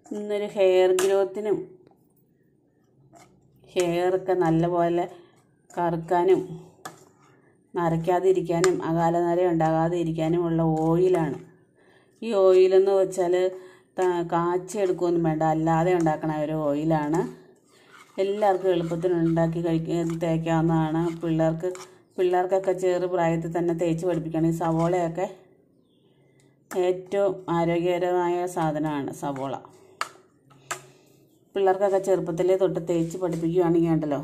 ഇന്നൊരു ഹെയർ ഗ്രോത്തിനും ഹെയറൊക്കെ നല്ലപോലെ കറുക്കാനും നരയ്ക്കാതിരിക്കാനും അകാല നര ഉണ്ടാകാതെ ഇരിക്കാനുമുള്ള ഓയിലാണ് ഈ ഓയിലെന്ന് വെച്ചാൽ കാച്ചി എടുക്കുകയൊന്നും വേണ്ട അല്ലാതെ ഉണ്ടാക്കണ ഒരു ഓയിലാണ് എല്ലാവർക്കും എളുപ്പത്തിൽ ഉണ്ടാക്കി കഴിക്കാൻ തേക്കാവുന്നതാണ് പിള്ളേർക്ക് പിള്ളേർക്കൊക്കെ ചെറു പ്രായത്തിൽ തന്നെ തേച്ച് പഠിപ്പിക്കണം ഈ സവോളയൊക്കെ ഏറ്റവും ആരോഗ്യകരമായ സാധനമാണ് സവോള പിള്ളേർക്കൊക്കെ ചെറുപ്പത്തിലേ തൊട്ട് തേച്ച് പഠിപ്പിക്കുകയാണെങ്കിൽ ഉണ്ടല്ലോ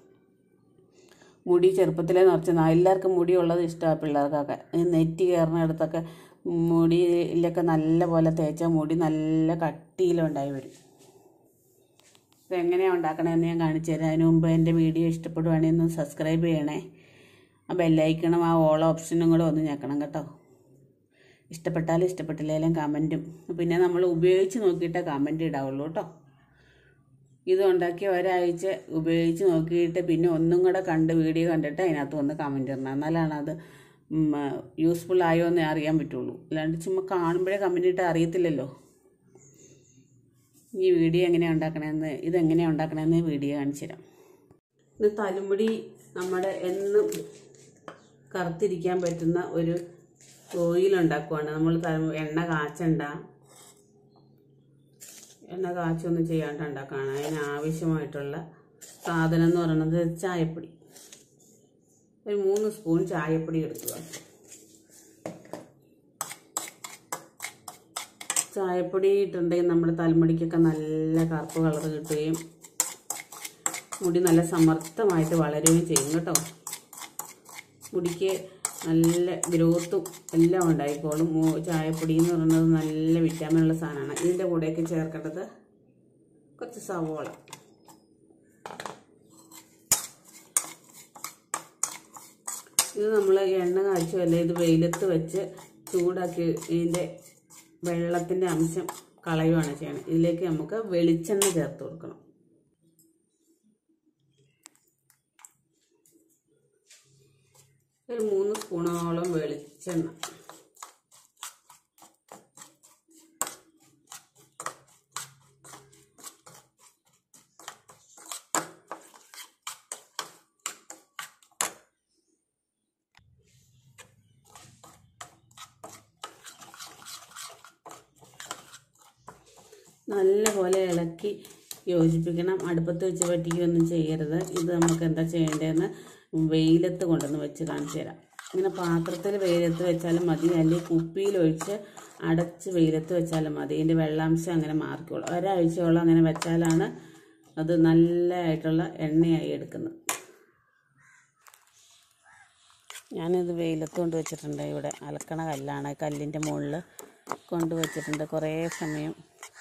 മുടി ചെറുപ്പത്തിലേ നിറച്ച് എല്ലാവർക്കും മുടിയുള്ളത് ഇഷ്ടമാണ് പിള്ളേർക്കൊക്കെ ഈ നെറ്റി കയറുന്നിടത്തൊക്കെ മുടിയിലൊക്കെ നല്ല പോലെ തേച്ചാൽ മുടി നല്ല കട്ടിയിലുണ്ടായി വരും ഇതെങ്ങനെയാണ് ഉണ്ടാക്കണമെന്ന് ഞാൻ കാണിച്ചു തരാം അതിന് മുമ്പ് എൻ്റെ വീഡിയോ ഇഷ്ടപ്പെടുവാണെങ്കിൽ ഒന്ന് സബ്സ്ക്രൈബ് ചെയ്യണേ ആ ബെല്ലൈക്കണം ആ ഓൾ ഓപ്ഷനും കൂടെ ഒന്ന് ഞെക്കണം കേട്ടോ ഇഷ്ടപ്പെട്ടാലും ഇഷ്ടപ്പെട്ടില്ലെങ്കിലും കമൻറ്റും പിന്നെ നമ്മൾ ഉപയോഗിച്ച് നോക്കിയിട്ടേ കമൻറ്റ് ഇടാവുള്ളൂ കേട്ടോ ഇത് ഉണ്ടാക്കി ഒരാഴ്ച ഉപയോഗിച്ച് നോക്കിയിട്ട് പിന്നെ ഒന്നും കൂടെ കണ്ട് വീഡിയോ കണ്ടിട്ട് അതിനകത്ത് വന്ന് കമൻറ്റ് ഇടണം എന്നാലാണ് അത് യൂസ്ഫുൾ ആയോ എന്ന് അറിയാൻ പറ്റുള്ളൂ അല്ലാണ്ട് ചുമ്മാ കാണുമ്പോഴേ കമൻറ്റ് ഇട്ട് അറിയത്തില്ലല്ലോ ഈ വീഡിയോ എങ്ങനെയാണ് ഉണ്ടാക്കണമെന്ന് ഇതെങ്ങനെയാണ് ഉണ്ടാക്കണമെന്ന് വീഡിയോ കാണിച്ചു തരാം ഇത് തലമുടി നമ്മുടെ എന്നും കറുത്തിരിക്കാൻ പറ്റുന്ന ഒരു ഓയിൽ ഉണ്ടാക്കുവാണ് നമ്മൾ തല എണ്ണ കാച്ചണ്ട എണ്ണ കാച്ചൊന്നും ചെയ്യാണ്ട് ഉണ്ടാക്കുകയാണ് അതിന് ആവശ്യമായിട്ടുള്ള സാധനം എന്ന് പറയുന്നത് ചായപ്പൊടി ഒരു മൂന്ന് സ്പൂൺ ചായപ്പൊടി എടുക്കുക ചായപ്പൊടി ഇട്ടുണ്ടെങ്കിൽ നമ്മുടെ തലമുടിക്കൊക്കെ നല്ല കറുപ്പ് കളർ കിട്ടുകയും മുടി നല്ല സമർത്ഥമായിട്ട് വളരുകയും ചെയ്യും കേട്ടോ മുടിക്ക് നല്ല ഗ്രോത്തും എല്ലാം ഉണ്ടായിക്കോളും മൂ- ചായപ്പൊടി എന്ന് പറയുന്നത് നല്ല വിറ്റാമിൻ ഉള്ള സാധനമാണ് ഇതിൻ്റെ കൂടെയൊക്കെ ചേർക്കേണ്ടത് കുറച്ച് സവോള ഇത് നമ്മൾ എണ്ണ കാച്ചുമല്ല ഇത് വെയിലത്ത് വെച്ച് ചൂടാക്കി ഇതിൻ്റെ വെള്ളത്തിൻ്റെ അംശം കളയുവാണ് ചെയ്യണം ഇതിലേക്ക് നമുക്ക് വെളിച്ചെണ്ണ ചേർത്ത് കൊടുക്കണം ഒരു മൂന്ന് സ്പൂണോളം വെളിച്ചെണ്ണ നല്ലപോലെ ഇളക്കി യോജിപ്പിക്കണം അടുപ്പത്ത് വെച്ച് വറ്റിക്കുകയൊന്നും ചെയ്യരുത് ഇത് നമുക്ക് എന്താ ചെയ്യേണ്ടതെന്ന് വെയിലത്ത് കൊണ്ടുവന്ന് വെച്ച് കാണിച്ചു തരാം ഇങ്ങനെ പാത്രത്തിൽ വെയിലത്ത് വെച്ചാലും മതി അല്ലെങ്കിൽ കുപ്പിയിലൊഴിച്ച് അടച്ച് വെയിലത്ത് വെച്ചാലും മതി ഇതിൻ്റെ വെള്ളാംശം അങ്ങനെ മാറിക്കോളും ഒരാഴ്ചയോളം അങ്ങനെ വെച്ചാലാണ് അത് നല്ലതായിട്ടുള്ള എണ്ണയായി എടുക്കുന്നത് ഞാനിത് വെയിലത്ത് കൊണ്ട് വെച്ചിട്ടുണ്ട് ഇവിടെ അലക്കണ കല്ലാണ് കല്ലിൻ്റെ മുകളിൽ കൊണ്ട് വെച്ചിട്ടുണ്ട് കുറേ സമയം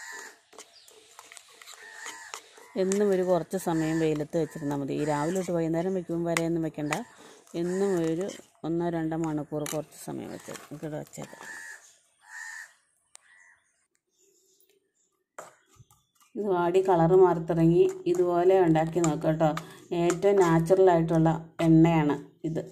എന്നും ഒരു കുറച്ച് സമയം വെയിലത്ത് വെച്ചിരുന്നാൽ മതി ഈ രാവിലെ തൊട്ട് വൈകുന്നേരം വെക്കുമ്പോൾ വരെയൊന്നും വെക്കണ്ട എന്നും ഒരു ഒന്നോ രണ്ടോ മണിക്കൂർ കുറച്ച് സമയം വെച്ചത് ഇവിടെ വെച്ചേക്കാം ഇത് വാടി കളറ് മാറി തുടങ്ങി ഇതുപോലെ ഉണ്ടാക്കി നോക്കാം കേട്ടോ ഏറ്റവും നാച്ചുറലായിട്ടുള്ള എണ്ണയാണ് ഇത്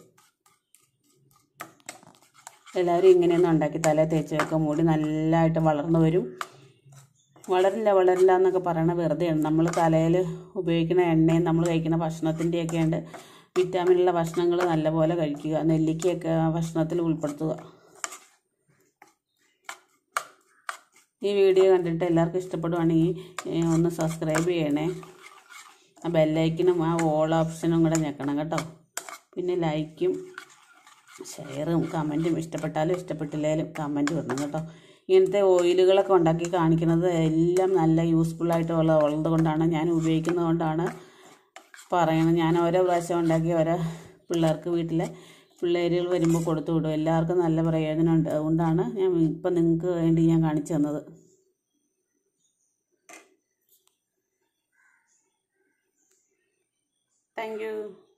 എല്ലാവരും ഇങ്ങനെയൊന്നും ഉണ്ടാക്കി തലേ തേച്ച് വെക്കുക മുടി നല്ലതായിട്ട് വളർന്നു വരും വളരില്ല വളരില്ല എന്നൊക്കെ പറയണ വെറുതെയാണ് നമ്മൾ തലയിൽ ഉപയോഗിക്കുന്ന എണ്ണയും നമ്മൾ കഴിക്കുന്ന ഭക്ഷണത്തിൻ്റെയൊക്കെ ഉണ്ട് വിറ്റാമിനുള്ള ഭക്ഷണങ്ങൾ നല്ലപോലെ കഴിക്കുക നെല്ലിക്കയൊക്കെ ഭക്ഷണത്തിൽ ഉൾപ്പെടുത്തുക ഈ വീഡിയോ കണ്ടിട്ട് എല്ലാവർക്കും ഇഷ്ടപ്പെടുവാണെങ്കിൽ ഏ, ഒന്ന് സബ്സ്ക്രൈബ് ചെയ്യണേ ആ ബെല്ലൈക്കിനും ആ ഓൾ ഓപ്ഷനും കൂടെ ഞെക്കണം കേട്ടോ പിന്നെ ലൈക്കും ഷെയറും കമൻറ്റും ഇഷ്ടപ്പെട്ടാലും ഇഷ്ടപ്പെട്ടില്ലേലും കമൻറ്റ് വരണം കേട്ടോ ഇങ്ങനത്തെ ഓയിലുകളൊക്കെ ഉണ്ടാക്കി കാണിക്കുന്നത് എല്ലാം നല്ല യൂസ്ഫുൾ ആയിട്ടുള്ള ഉള്ളത് കൊണ്ടാണ് ഞാൻ ഉപയോഗിക്കുന്നത് കൊണ്ടാണ് പറയണം ഞാൻ ഓരോ പ്രാവശ്യം ഉണ്ടാക്കി ഓരോ പിള്ളേർക്ക് വീട്ടിലെ പിള്ളേരുകൾ വരുമ്പോൾ കൊടുത്തു വിടും എല്ലാവർക്കും നല്ല പ്രയോജനം ഉണ്ട് അതുകൊണ്ടാണ് ഞാൻ ഇപ്പം നിങ്ങൾക്ക് വേണ്ടി ഞാൻ കാണിച്ചു തന്നത് താങ്ക് യു